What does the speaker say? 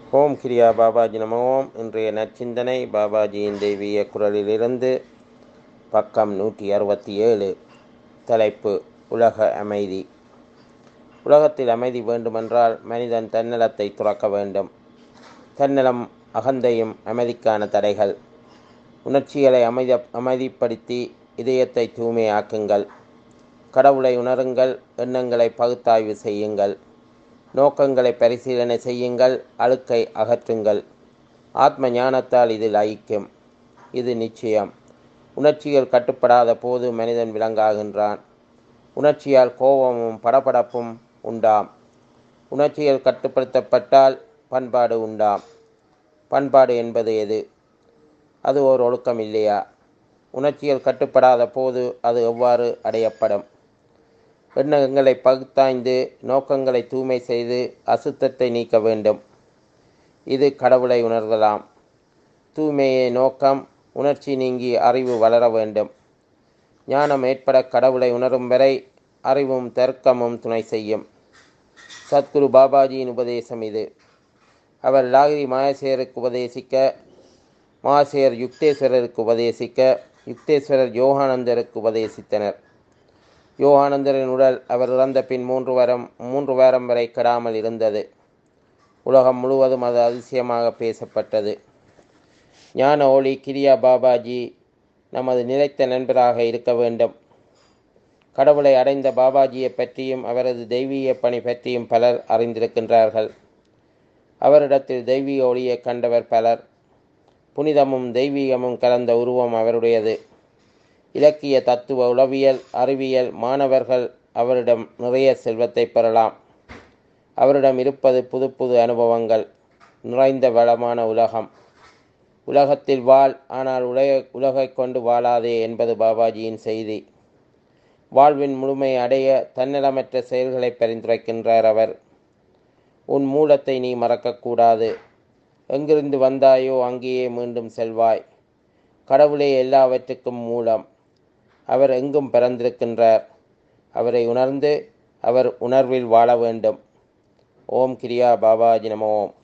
ஓம் கிரியா பாபாஜி நம ஓம் இன்றைய நற்சிந்தனை பாபாஜியின் தெய்வீக குரலிலிருந்து பக்கம் நூற்றி அறுபத்தி ஏழு தலைப்பு உலக அமைதி உலகத்தில் அமைதி வேண்டுமென்றால் மனிதன் தன்னலத்தை துறக்க வேண்டும் தன்னலம் அகந்தையும் அமைதிக்கான தடைகள் உணர்ச்சிகளை அமைத அமைதிப்படுத்தி இதயத்தை தூய்மையாக்குங்கள் கடவுளை உணருங்கள் எண்ணங்களை பகுத்தாய்வு செய்யுங்கள் நோக்கங்களை பரிசீலனை செய்யுங்கள் அழுக்கை அகற்றுங்கள் ஆத்ம ஞானத்தால் இது லயிக்கும் இது நிச்சயம் உணர்ச்சிகள் கட்டுப்படாத போது மனிதன் விலங்காகின்றான் உணர்ச்சியால் கோபமும் படபடப்பும் உண்டாம் உணர்ச்சிகள் கட்டுப்படுத்தப்பட்டால் பண்பாடு உண்டாம் பண்பாடு என்பது எது அது ஓர் ஒழுக்கம் இல்லையா உணர்ச்சிகள் கட்டுப்படாத போது அது எவ்வாறு அடையப்படும் எண்ணங்களை பகுத்தாய்ந்து நோக்கங்களை தூய்மை செய்து அசுத்தத்தை நீக்க வேண்டும் இது கடவுளை உணர்தலாம் தூய்மையை நோக்கம் உணர்ச்சி நீங்கி அறிவு வளர வேண்டும் ஞானம் ஏற்பட கடவுளை உணரும் வரை அறிவும் தர்க்கமும் துணை செய்யும் சத்குரு பாபாஜியின் உபதேசம் இது அவர் லாகிரி மாயசேருக்கு உபதேசிக்க மாசேர் யுக்தேஸ்வரருக்கு உபதேசிக்க யுக்தேஸ்வரர் யோகானந்தருக்கு உபதேசித்தனர் யோகானந்தரின் உடல் அவர் இறந்த பின் மூன்று வாரம் மூன்று வாரம் வரை கெடாமல் இருந்தது உலகம் முழுவதும் அது அதிசயமாக பேசப்பட்டது ஞான ஒளி கிரியா பாபாஜி நமது நிலைத்த நண்பராக இருக்க வேண்டும் கடவுளை அடைந்த பாபாஜியை பற்றியும் அவரது தெய்வீக பணி பற்றியும் பலர் அறிந்திருக்கின்றார்கள் அவரிடத்தில் தெய்வீக ஒளியை கண்டவர் பலர் புனிதமும் தெய்வீகமும் கலந்த உருவம் அவருடையது இலக்கிய தத்துவ உளவியல் அறிவியல் மாணவர்கள் அவரிடம் நிறைய செல்வத்தை பெறலாம் அவரிடம் இருப்பது புது புது அனுபவங்கள் நிறைந்த வளமான உலகம் உலகத்தில் வாழ் ஆனால் உலக உலகை கொண்டு வாழாதே என்பது பாபாஜியின் செய்தி வாழ்வின் முழுமை அடைய தன்னலமற்ற செயல்களை பரிந்துரைக்கின்றார் அவர் உன் மூலத்தை நீ மறக்கக்கூடாது எங்கிருந்து வந்தாயோ அங்கேயே மீண்டும் செல்வாய் கடவுளே எல்லாவற்றுக்கும் மூலம் அவர் எங்கும் பிறந்திருக்கின்றார் அவரை உணர்ந்து அவர் உணர்வில் வாழ வேண்டும் ஓம் கிரியா பாபாஜி நம ஓம்